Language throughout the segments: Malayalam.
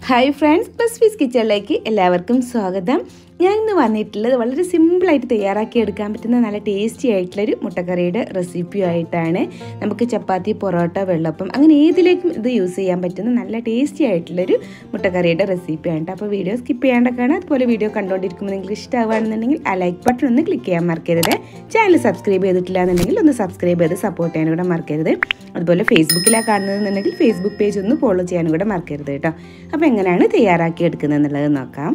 ഹായ് ഫ്രണ്ട്സ് പ്ലസ് ഫീസ് കിച്ചണിലേക്ക് എല്ലാവർക്കും സ്വാഗതം ഞാൻ ഇന്ന് വന്നിട്ടുള്ളത് വളരെ സിമ്പിളായിട്ട് തയ്യാറാക്കി എടുക്കാൻ പറ്റുന്ന നല്ല ടേസ്റ്റി ആയിട്ടുള്ളൊരു മുട്ടക്കറിയുടെ റെസിപ്പിയുമായിട്ടാണ് നമുക്ക് ചപ്പാത്തി പൊറോട്ട വെള്ളപ്പം അങ്ങനെ ഏതിലേക്കും ഇത് യൂസ് ചെയ്യാൻ പറ്റുന്ന നല്ല ടേസ്റ്റി ആയിട്ടുള്ളൊരു മുട്ടക്കറിയുടെ റെസിപ്പിയാണ് അപ്പോൾ വീഡിയോ സ്കിപ്പ് ചെയ്യാണ്ട് കാണാം അതുപോലെ വീഡിയോ കണ്ടുകൊണ്ടിരിക്കുമ്പോൾ നിങ്ങൾക്ക് ഇഷ്ടമാവുകയാണെന്നുണ്ടെങ്കിൽ ആ ലൈക്ക് ബട്ടൺ ഒന്ന് ക്ലിക്ക് ചെയ്യാൻ മറക്കരുത് ചാനൽ സബ്സ്ക്രൈബ് ചെയ്തിട്ടില്ല എന്നുണ്ടെങ്കിൽ ഒന്ന് സബ്സ്ക്രൈബ് ചെയ്ത് സപ്പോർട്ട് ചെയ്യാനും കൂടെ മറക്കരുത് അതുപോലെ ഫേസ്ബുക്കിലാണ് കാണുന്നതെന്നുണ്ടെങ്കിൽ ഫേസ്ബുക്ക് പേജ് ഒന്ന് ഫോളോ ചെയ്യാനും കൂടെ മറക്കരുത് കേട്ടോ അപ്പോൾ എങ്ങനെയാണ് തയ്യാറാക്കി എടുക്കുന്നത് എന്നുള്ളത് നോക്കാം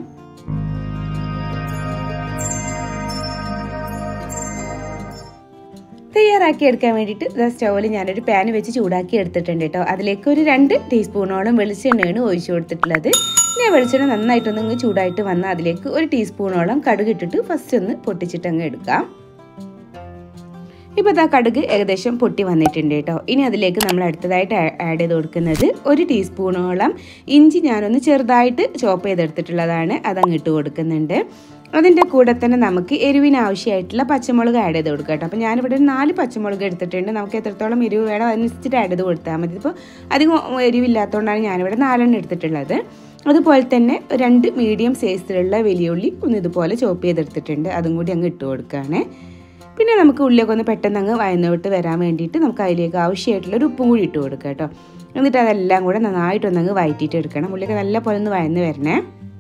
തയ്യാറാക്കി എടുക്കാൻ വേണ്ടിയിട്ട് ഇതാ സ്റ്റൗവിൽ ഞാനൊരു പാൻ വെച്ച് ചൂടാക്കി എടുത്തിട്ടുണ്ട് കേട്ടോ അതിലേക്ക് ഒരു രണ്ട് ടീസ്പൂണോളം വെളിച്ചെണ്ണയാണ് ഒഴിച്ചു കൊടുത്തിട്ടുള്ളത് ഇനി ആ വെളിച്ചെണ്ണ നന്നായിട്ടൊന്ന് ഇങ്ങ് ചൂടായിട്ട് വന്ന് അതിലേക്ക് ഒരു ടീസ്പൂണോളം കടുക് ഇട്ടിട്ട് ഫസ്റ്റ് ഒന്ന് പൊട്ടിച്ചിട്ട് അങ്ങ് എടുക്കാം ഇപ്പോൾ ഇതാ കടുക് ഏകദേശം പൊട്ടി വന്നിട്ടുണ്ട് കേട്ടോ ഇനി അതിലേക്ക് നമ്മൾ അടുത്തതായിട്ട് ആഡ് ചെയ്ത് കൊടുക്കുന്നത് ഒരു ടീസ്പൂണോളം ഇഞ്ചി ഞാനൊന്ന് ചെറുതായിട്ട് ചോപ്പ് ചെയ്തെടുത്തിട്ടുള്ളതാണ് അതങ്ങ് ഇട്ട് കൊടുക്കുന്നുണ്ട് അതിൻ്റെ കൂടെ തന്നെ നമുക്ക് എരിവിന് ആവശ്യമായിട്ടുള്ള പച്ചമുളക് ആഡ് ചെയ്ത് കൊടുക്കാം കേട്ടോ അപ്പോൾ ഞാനിവിടെ ഒരു നാല് പച്ചമുളക് എടുത്തിട്ടുണ്ട് നമുക്ക് എത്രത്തോളം എരിവ് വേണം അതനുസരിച്ചിട്ട് ആഡ് ചെയ്ത് കൊടുത്താൽ മതി ഇപ്പോൾ അധികം എരിവില്ലാത്തതുകൊണ്ടാണ് ഞാനിവിടെ നാലെണ്ണം എടുത്തിട്ടുള്ളത് അതുപോലെ തന്നെ രണ്ട് മീഡിയം സൈസിലുള്ള വലിയുള്ളി ഒന്ന് ഇതുപോലെ ചോപ്പ് ചെയ്തെടുത്തിട്ടുണ്ട് അതും കൂടി അങ്ങ് ഇട്ട് കൊടുക്കുകയാണ് പിന്നെ നമുക്ക് ഉള്ളിയൊക്കെ ഒന്ന് പെട്ടെന്ന് അങ്ങ് വയന്ന് വരാൻ വേണ്ടിയിട്ട് നമുക്ക് അതിലേക്ക് ആവശ്യമായിട്ടുള്ള ഒരു ഉപ്പും കൂടി ഇട്ട് കൊടുക്കുക കേട്ടോ എന്നിട്ട് അതെല്ലാം കൂടെ നന്നായിട്ടൊന്ന് അങ്ങ് വയറ്റിയിട്ട് എടുക്കണം ഉള്ളിയൊക്കെ നല്ല പോലെ ഒന്ന് വയന്ന് വരണേ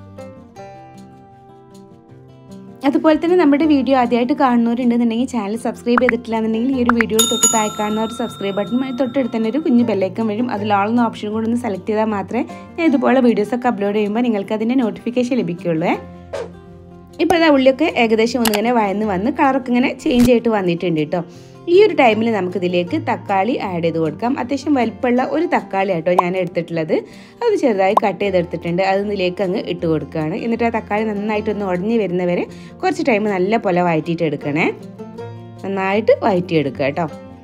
അതുപോലെ തന്നെ നമ്മുടെ വീഡിയോ ആദ്യമായിട്ട് കാണുന്നവരുണ്ടെന്നുണ്ടെങ്കിൽ ചാനൽ സബ്സ്ക്രൈബ് ചെയ്തിട്ടില്ല എന്നുണ്ടെങ്കിൽ ഈ ഒരു വീഡിയോയിൽ തൊട്ട് താഴെ കാണുന്ന ഒരു സബ്സ്ക്രൈബ് ബട്ടണുമായി തൊട്ടടുത്ത് തന്നെ ഒരു കുഞ്ഞ് ബെല്ലൈക്കൻ വരും അതിലാളുന്ന ഓപ്ഷൻ കൂടെ ഒന്ന് സെലക്ട് ചെയ്താൽ മാത്രമേ ഞാൻ ഇതുപോലെ വീഡിയോസൊക്കെ അപ്ലോഡ് ചെയ്യുമ്പോൾ നിങ്ങൾക്ക് അതിൻ്റെ നോട്ടിഫിക്കേഷൻ ലഭിക്കുകയുള്ളൂ ഇപ്പോൾ ഇതാ ഉള്ളിയൊക്കെ ഏകദേശം ഒന്നിങ്ങനെ വയന്ന് വന്ന് കളറൊക്കെ ഇങ്ങനെ ചേഞ്ച് ആയിട്ട് വന്നിട്ടുണ്ട് കേട്ടോ ഈ ഒരു ടൈമിൽ നമുക്കിതിലേക്ക് തക്കാളി ആഡ് ചെയ്ത് കൊടുക്കാം അത്യാവശ്യം വലിപ്പമുള്ള ഒരു തക്കാളി ആട്ടോ ഞാൻ എടുത്തിട്ടുള്ളത് അത് ചെറുതായി കട്ട് ചെയ്തെടുത്തിട്ടുണ്ട് അത് ഇതിലേക്ക് അങ്ങ് ഇട്ട് കൊടുക്കുകയാണ് എന്നിട്ട് ആ തക്കാളി നന്നായിട്ടൊന്ന് ഉടഞ്ഞ് വരുന്നവരെ കുറച്ച് ടൈം നല്ല പോലെ വഴറ്റിയിട്ട് എടുക്കണേ നന്നായിട്ട് വഴറ്റിയെടുക്കുക കേട്ടോ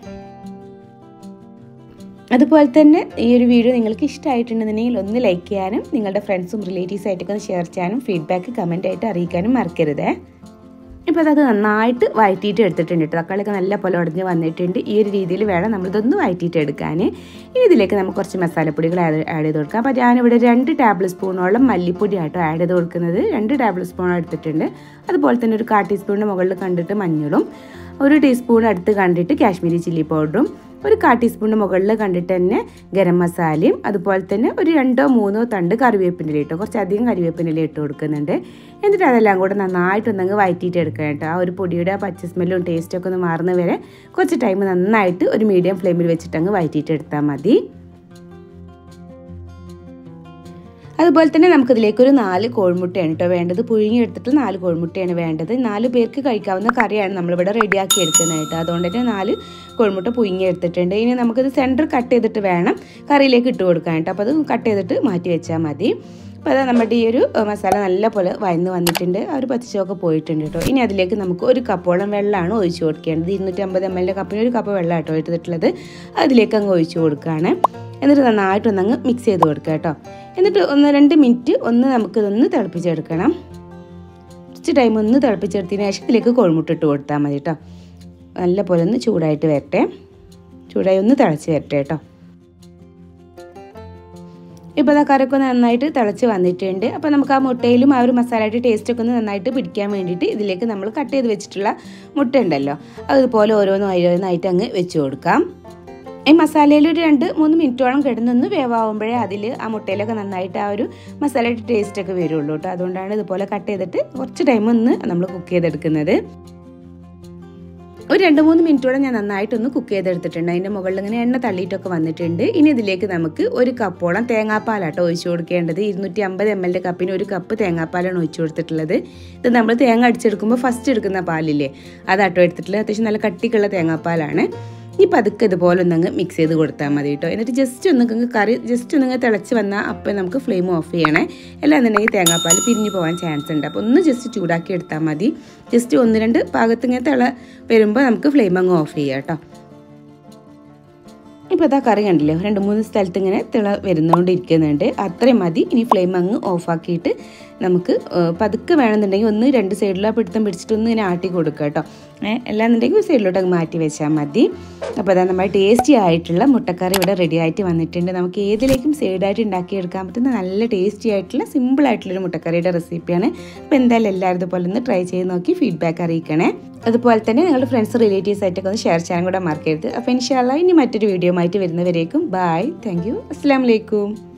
അതുപോലെ തന്നെ ഈ ഒരു വീഡിയോ നിങ്ങൾക്ക് ഇഷ്ടമായിട്ടുണ്ടെന്നുണ്ടെങ്കിൽ ഒന്ന് ലൈക്ക് ചെയ്യാനും നിങ്ങളുടെ ഫ്രണ്ട്സും റിലേറ്റീവ്സ് ആയിട്ടൊക്കെ ഒന്ന് ഷെയർ ചെയ്യാനും ഫീഡ്ബാക്ക് കമൻ്റ് ആയിട്ട് അറിയിക്കാനും മറക്കരുതേ ഇപ്പോൾ അത് നന്നായിട്ട് വഴറ്റിയിട്ട് എടുത്തിട്ടുണ്ട് കേട്ടോ തക്കാളിയൊക്കെ നല്ല പോലെ ഉടഞ്ഞ് വന്നിട്ടുണ്ട് ഈ ഒരു രീതിയിൽ വേണം നമ്മളിതൊന്ന് വഴറ്റിയിട്ട് എടുക്കാൻ ഇനി ഇതിലേക്ക് നമുക്ക് കുറച്ച് മസാലപ്പൊടികൾ ആഡ് ആഡ് ചെയ്ത് കൊടുക്കാം അപ്പോൾ ഞാനിവിടെ രണ്ട് ടേബിൾ സ്പൂണോളം മല്ലിപ്പൊടി ആട്ടോ ആഡ് ചെയ്ത് കൊടുക്കുന്നത് രണ്ട് ടേബിൾ സ്പൂൺ എടുത്തിട്ടുണ്ട് അതുപോലെ തന്നെ ഒരു കാ ടീസ്പൂണിൻ്റെ മുകളിൽ കണ്ടിട്ട് മഞ്ഞളും ഒരു ടീസ്പൂൺ അടുത്ത് കണ്ടിട്ട് കാശ്മീരി ചില്ലി പൗഡറും ഒരു കാ ടീസ്പൂണിന് മുകളിൽ കണ്ടിട്ട് തന്നെ ഗരം മസാലയും അതുപോലെ തന്നെ ഒരു രണ്ടോ മൂന്നോ തണ്ട് കറിവേപ്പിൻ്റെ ഇട്ടോ കുറച്ചധികം കറിവേപ്പിൻ്റെ ഇട്ട് കൊടുക്കുന്നുണ്ട് എന്നിട്ട് അതെല്ലാം കൂടെ നന്നായിട്ടൊന്നങ്ങ് വഴറ്റിയിട്ട് എടുക്കണം കേട്ടോ ആ ഒരു പൊടിയുടെ ആ പച്ച സ്മെല്ലും ടേസ്റ്റും ഒക്കെ ഒന്ന് മാറുന്ന വരെ കുറച്ച് ടൈം നന്നായിട്ട് ഒരു മീഡിയം ഫ്ലെയിമിൽ വെച്ചിട്ട് അങ്ങ് വഴറ്റിയിട്ട് എടുത്താൽ മതി അതുപോലെ തന്നെ നമുക്കിതിലേക്ക് ഒരു നാല് കോഴിമുട്ടയാണ് കേട്ടോ വേണ്ടത് പുഴുങ്ങി എടുത്തിട്ട് നാല് കോഴിമുട്ടയാണ് വേണ്ടത് നാല് പേർക്ക് കഴിക്കാവുന്ന കറിയാണ് നമ്മളിവിടെ റെഡിയാക്കി എടുക്കുന്നത് കേട്ടോ അതുകൊണ്ട് തന്നെ നാല് കോഴിമുട്ട പുഴുങ്ങി എടുത്തിട്ടുണ്ട് ഇനി നമുക്കിത് സെൻറ്റർ കട്ട് ചെയ്തിട്ട് വേണം കറിയിലേക്ക് ഇട്ട് കൊടുക്കാൻ കേട്ടോ അപ്പോൾ അത് കട്ട് ചെയ്തിട്ട് മാറ്റി വെച്ചാൽ മതി അപ്പോൾ അത് നമ്മുടെ ഈ ഒരു മസാല നല്ല പോലെ വയന്ന് വന്നിട്ടുണ്ട് ആ ഒരു പച്ചച്ചൊക്കെ പോയിട്ടുണ്ട് കേട്ടോ ഇനി അതിലേക്ക് നമുക്ക് ഒരു കപ്പോളം വെള്ളമാണ് ഒഴിച്ചു കൊടുക്കേണ്ടത് ഇരുന്നൂറ്റി അമ്പത് എം എല്ലിൻ്റെ കപ്പിന് ഒരു കപ്പ് വെള്ളം കേട്ടോ എടുത്തിട്ടുള്ളത് അതിലേക്ക് അങ്ങ് ഒഴിച്ചു കൊടുക്കുകയാണ് എന്നിട്ട് നന്നായിട്ടൊന്നങ്ങ് മിക്സ് ചെയ്ത് കൊടുക്കുക കേട്ടോ എന്നിട്ട് ഒന്ന് രണ്ട് മിനിറ്റ് ഒന്ന് നമുക്കിതൊന്ന് തിളപ്പിച്ചെടുക്കണം കുറച്ച് ടൈം ഒന്ന് തിളപ്പിച്ചെടുത്തതിന് ശേഷം ഇതിലേക്ക് കോഴിമുട്ട ഇട്ട് കൊടുത്താൽ മതി കേട്ടോ നല്ല പോലെ ഒന്ന് ചൂടായിട്ട് വരട്ടെ ചൂടായി ഒന്ന് തിളച്ച് വരട്ടെ കേട്ടോ ഇപ്പോൾ ഇതാ കറിയൊക്കെ നന്നായിട്ട് തിളച്ച് വന്നിട്ടുണ്ട് അപ്പോൾ നമുക്ക് ആ മുട്ടയിലും ആ ഒരു മസാലയുടെ ടേസ്റ്റൊക്കെ ഒന്ന് നന്നായിട്ട് പിടിക്കാൻ വേണ്ടിയിട്ട് ഇതിലേക്ക് നമ്മൾ കട്ട് ചെയ്ത് വെച്ചിട്ടുള്ള മുട്ട ഉണ്ടല്ലോ അതുപോലെ ഓരോന്നും ഓരോന്നായിട്ട് അങ്ങ് വെച്ച് കൊടുക്കാം ഈ മസാലയിൽ ഒരു രണ്ട് മൂന്ന് മിനിറ്റോളം കിടന്നൊന്ന് വേവാകുമ്പോഴേ അതിൽ ആ മുട്ടയിലൊക്കെ നന്നായിട്ട് ആ ഒരു മസാലയുടെ ടേസ്റ്റ് ഒക്കെ വരുള്ളൂ കേട്ടോ അതുകൊണ്ടാണ് ഇതുപോലെ കട്ട് ചെയ്തിട്ട് കുറച്ച് ടൈം ഒന്ന് നമ്മൾ കുക്ക് ചെയ്തെടുക്കുന്നത് ഒരു രണ്ട് മൂന്ന് മിനിറ്റോടെ ഞാൻ നന്നായിട്ടൊന്ന് കുക്ക് ചെയ്തെടുത്തിട്ടുണ്ട് അതിൻ്റെ മുകളിൽ ഇങ്ങനെ എണ്ണ തള്ളിയിട്ടൊക്കെ വന്നിട്ടുണ്ട് ഇനി ഇതിലേക്ക് നമുക്ക് ഒരു കപ്പോളം തേങ്ങാപ്പാലാട്ടോ ഒഴിച്ചു കൊടുക്കേണ്ടത് ഇരുന്നൂറ്റി അമ്പത് എം എല്ലിൻ്റെ കപ്പിന് ഒരു കപ്പ് തേങ്ങാപ്പാലാണ് ഒഴിച്ചു കൊടുത്തിട്ടുള്ളത് ഇത് നമ്മൾ തേങ്ങ അടിച്ചെടുക്കുമ്പോൾ ഫസ്റ്റ് എടുക്കുന്ന പാലില്ലേ അതാട്ടോ എടുത്തിട്ടുള്ളത് അത്യാവശ്യം നല്ല കട്ടിക്കുള്ള തേങ്ങാപ്പാലാണ് ഈ പതുക്കെ ഇതുപോലെ ഒന്നങ്ങ് മിക്സ് ചെയ്ത് കൊടുത്താൽ മതി കേട്ടോ എന്നിട്ട് ജസ്റ്റ് ഒന്ന് കറി ജസ്റ്റ് ഒന്നങ്ങ് തിളച്ച് വന്നാൽ അപ്പം നമുക്ക് ഫ്ലെയിം ഓഫ് ചെയ്യണേ അല്ലാന്നുണ്ടെങ്കിൽ തേങ്ങാപ്പാൽ പിരിഞ്ഞു പോകാൻ ചാൻസ് ഉണ്ട് അപ്പോൾ ഒന്ന് ജസ്റ്റ് ചൂടാക്കി എടുത്താൽ മതി ജസ്റ്റ് ഒന്ന് രണ്ട് പാകത്ത് ഇങ്ങനെ തിള വരുമ്പോൾ നമുക്ക് ഫ്ലെയിം അങ്ങ് ഓഫ് ചെയ്യാം കേട്ടോ ഇപ്പോൾ ഇതാ കറി കണ്ടില്ലേ രണ്ട് മൂന്ന് സ്ഥലത്ത് ഇങ്ങനെ തിള വരുന്നുകൊണ്ടിരിക്കുന്നുണ്ട് അത്രയും മതി ഇനി ഫ്ലെയിം അങ്ങ് ഓഫാക്കിയിട്ട് നമുക്ക് പതുക്കെ വേണമെന്നുണ്ടെങ്കിൽ ഒന്ന് രണ്ട് സൈഡിലും ആ പിടുത്തം പിടിച്ചിട്ട് ഒന്ന് ഇങ്ങനെ ആട്ടി കൊടുക്കുക കേട്ടോ അല്ലാന്നുണ്ടെങ്കിൽ ഒരു സൈഡിലോട്ട് മാറ്റി വെച്ചാൽ മതി അപ്പോൾ അതാ നമ്മൾ ടേസ്റ്റി ആയിട്ടുള്ള മുട്ടക്കറി ഇവിടെ റെഡി ആയിട്ട് വന്നിട്ടുണ്ട് നമുക്ക് ഏതിലേക്കും സൈഡായിട്ട് ഉണ്ടാക്കിയെടുക്കാൻ പറ്റുന്ന നല്ല ടേസ്റ്റി ആയിട്ടുള്ള സിമ്പിൾ ആയിട്ടുള്ളൊരു മുട്ടക്കറിയുടെ റെസിപ്പിയാണ് അപ്പോൾ എന്തായാലും എല്ലാവരും ഇതുപോലെ ഒന്ന് ട്രൈ ചെയ്ത് നോക്കി ഫീഡ്ബാക്ക് അറിയിക്കണേ അതുപോലെ തന്നെ നിങ്ങളുടെ ഫ്രണ്ട്സ് റിലേറ്റീവ്സ് ആയിട്ടൊക്കെ ഒന്ന് ഷെയർ ചെയ്യാൻ കൂടെ മറക്കരുത് അപ്പോൾ ഇൻഷാല്ല ഇനി മറ്റൊരു വീഡിയോ ആയിട്ട് വരുന്നവരേക്കും ബായ് താങ്ക് യു അസ്സാം വലൈക്കും